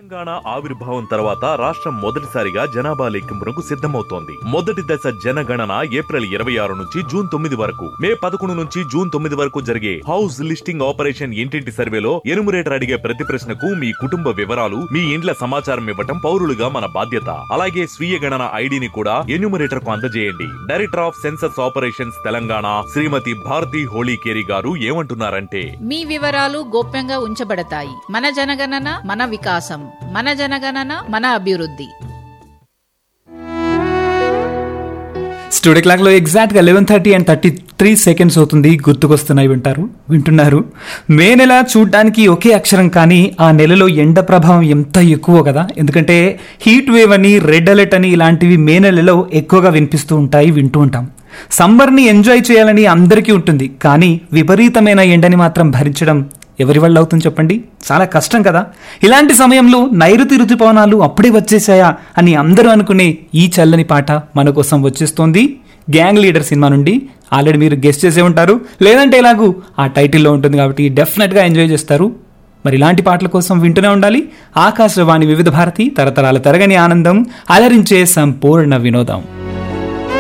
తెలంగాణ ఆవిర్భావం తర్వాత రాష్ట్రం మొదటిసారిగా జనాభా లెక్కింపునకు సిద్ధమవుతోంది మొదటి దశ జనగణన ఏప్రిల్ ఇరవై ఆరు నుంచి జూన్ తొమ్మిది వరకు మే పదకొండు నుంచి జూన్ తొమ్మిది వరకు జరిగే హౌస్ లిస్టింగ్ ఆపరేషన్ ఇంటింటి సర్వేలో ఎనుమరేటర్ అడిగే ప్రతి ప్రశ్నకు మీ కుటుంబ వివరాలు మీ ఇండ్ల సమాచారం ఇవ్వటం పౌరులుగా మన బాధ్యత అలాగే స్వీయ గణన ఐడిని కూడా ఎన్యూమరేటర్ కు అందజేయండి director of census operations Telangana Shrimati Bharathi Holikeri గారు ఏమంటున్నారంటే మీ వివరాలు గోప్యంగా ఉంచబడతాయి మన జనగణన మన వికాసం మన జనగణన మన అభివృద్ధి స్టూడియో క్లాక్లో ఎగ్జాక్ట్గా eleven thirty and thirty three seconds అవుతుంది గుర్తుకొస్తున్నాయి వింటారు వింటున్నారు మే నెల చూడ్డానికి ఒకే అక్షరం కానీ ఆ నెలలో ఎండ ప్రభావం ఎంత ఎక్కువ కదా ఎందుకంటే హీట్ వేవ్ అని రెడ్ అలర్ట్ అని ఇలాంటివి మే నెలలో ఎక్కువగా వినిపిస్తూ ఉంటాయి వింటూ ఉంటాం సమ్మర్ని ఎంజాయ్ చేయాలని అందరికీ ఉంటుంది కానీ విపరీతమైన ఎండని మాత్రం భరించడం ఎవరి వల్ల అవుతుంది చెప్పండి చాలా కష్టం కదా ఇలాంటి సమయంలో నైరుతి ఋతుపవనాలు అప్పుడే వచ్చేసాయా అని అందరూ అనుకునే ఈ చల్లని పాట మన కోసం వచ్చేస్తోంది గ్యాంగ్ లీడర్ సినిమా నుండి ఆల్రెడీ మీరు గెస్ట్ చేసే ఉంటారు లేదంటే ఎలాగూ ఆ టైటిల్లో ఉంటుంది కాబట్టి డెఫినెట్గా ఎంజాయ్ చేస్తారు మరి ఇలాంటి పాటల కోసం వింటూనే ఉండాలి ఆకాశవాణి వివిధ భారతి తరతరాల తరగని ఆనందం అలరించే సంపూర్ణ వినోదం